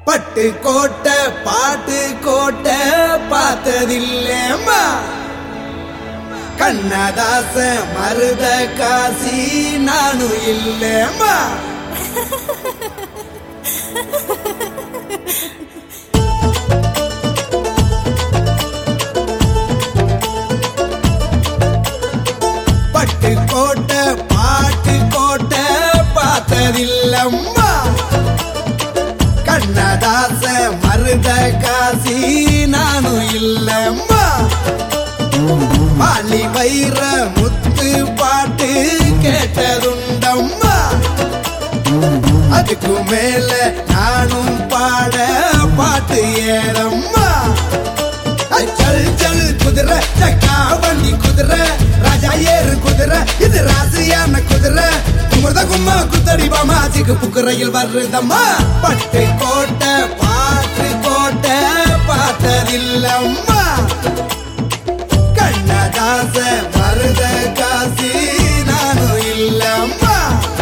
பட்டு கோட்டை பாட்டு கோட்டை பார்த்ததில்லேம்மா கண்ணதாச மருத காசி நானும் இல்லேம்மா பட்டு கோட்டை பாட்டு கோட்டை பார்த்ததில்லம்மா கண்ணதாச மருத காசி நானும் இல்லம்மா பாலி வைர முத்து பாட்டு கேட்டதுண்டம்மா அதுக்கு மேல நானும் பாட பாட்டு ஏறம்மா சல் சல் குதிரை சக்கா வண்டி குதிரை ராஜா ஏறு குதிரை இது ராசியான குதிரை குமுறத கும்மா குத்தடி பாமா சிக்கு புக்குறையில் வருதம்மா பட்டு கோட்டை பாட்டு கோட்டை பார்த்ததில்லம்மா கண்ணதாச மருத காசி நானும் இல்லம்மா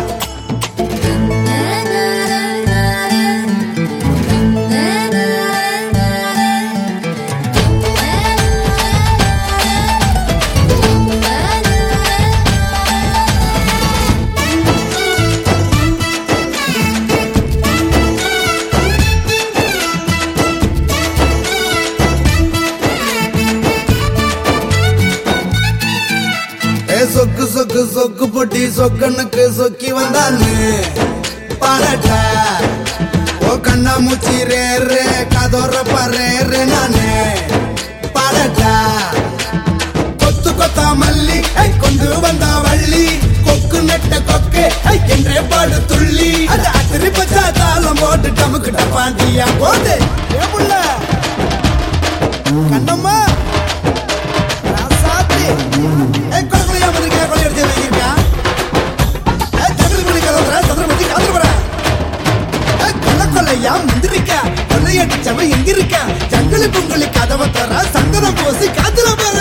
ஏ சொக்கு சொக்கு சொக்கு பொட்டி சொக்கனுக்கு சொக்கி வந்தான்னு பாடட்ட ஓ கண்ணா மூச்சி ரே ரே கதோர பரே ரே நானே பாடட்ட கொத்து கொத்தா மல்லி ஐ, கொண்டு வந்தா வள்ளி கொக்கு நெட்ட கொக்கு ஐ, என்றே பாடு துள்ளி அது அத்திரி பச்சா தாளம் போட்டு டமுக்கிட்ட பாண்டியா போடு ஏ புள்ள கண்ணம்மா ராசாத்தி ஏய், கொலை கொலையா வந்திருக்க, கொலை அடிச்சு வைக்கிறியா? ஏய், சந்திரன் பண்ணி கதவுற, சந்திரன் பண்ணி காதுல போற. ஏய், கொலை கொலையா முந்திரிக்க, கொள்ளையடிச்சவன் எங்க இருக்க? ஜங்கிலி பொங்கலி கதவை தர, சந்தனம் பூசி காத்துல போற.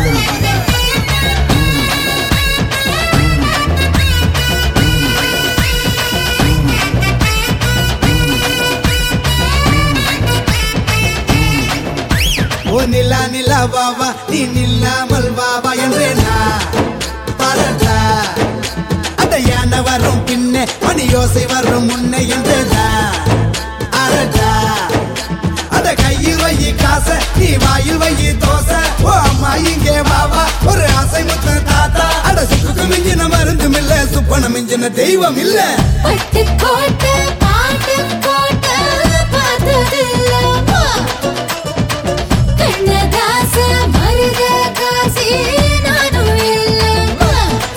ஓ நிலா நிலா வாவா நீ நில்லாமல் வாவா என்றேனா பாடட்டா அந்த யானை வரும் பின்னே மணி யோசை வரும் முன்னே என்றதா அரட்டா அத கையில் வையி காச நீ வாயில் வையி தோசை ஓ அம்மா இங்கே வாவா ஒரு ஆசை முத்த தாத்தா அட சுக்கு மிஞ்சின மருந்தும் இல்ல சுப்பன மிஞ்சின தெய்வம் இல்ல பட்டு கோட்டை பாட்டு கோட்டை பார்த்ததில்லம்மா கண்ணதாச மருத காசி நானும் இல்லம்மா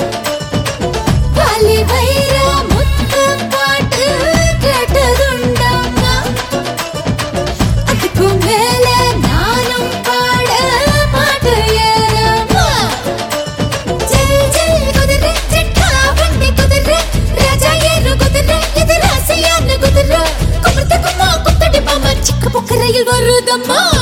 காலி வைர முத்து பாட்டு கேட்டதுண்டம்மா அதுக்கு மேல நானும் பாட பாட்டு ஏறம்மா ஜெய் ஜெய் குதிரை சிட்டா வண்டி குதிரை ராஜா ஏறு குதிரை இது ராசியான குதிரை கும்பிட்டு கும்மா குத்தடி பாமா சிக்க பொக்கரையில் வருதம்மா